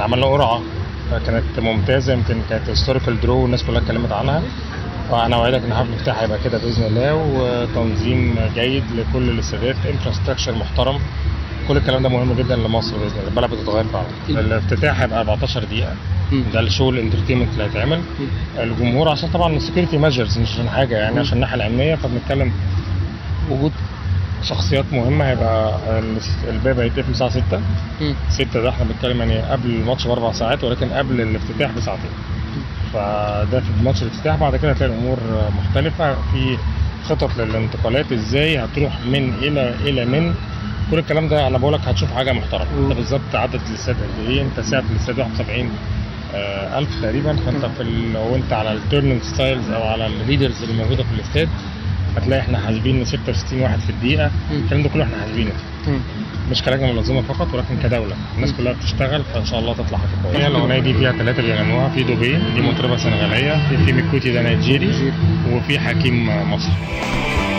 عملنا قرعه كانت ممتازه يمكن كانت هيستوريكال درو والناس كلها اتكلمت عنها فانا اوعدك ان حفل الافتتاح هيبقى كده باذن الله وتنظيم جيد لكل الاستادات انفراستراكشر محترم كل الكلام ده مهم جدا لمصر باذن الله البلد بتتغير فعلا الافتتاح هيبقى 14 دقيقه مم. ده الشو الانترتينمنت اللي هيتعمل الجمهور عشان طبعا السكيورتي ميجرز مش عشان حاجه يعني عشان الناحيه الامنيه فبنتكلم وجود شخصيات مهمه هيبقى ال- الباب هيتقفل الساعه 6 مم. 6 ده احنا بنتكلم يعني قبل الماتش باربع ساعات ولكن قبل الافتتاح بساعتين فده في ماتش الافتتاح بعد كده هتلاقي الامور مختلفه في خطط للانتقالات ازاي هتروح من الى الى من كل الكلام ده انا بقول لك هتشوف حاجه محترمه مم. انت بالظبط عدد الاستاد قد ايه انت سعه الاستاد 71 آه، ألف تقريبا فانت في ال- لو انت على التيرنينج ستايلز او على الليدرز اللي موجوده في الاستاد هتلاقي احنا حاسبين 66 واحد في الدقيقه مم. الكلام ده كله احنا حاسبينه مم. مش كلجنه منظمه فقط ولكن كدوله الناس كلها بتشتغل فان شاء الله تطلع حاجه كويسه الاغنيه دي فيها ثلاثه بيغنوها في دوبي دي مطربه سنغاليه في في ميكوتي ده نيجيري وفي حكيم مصري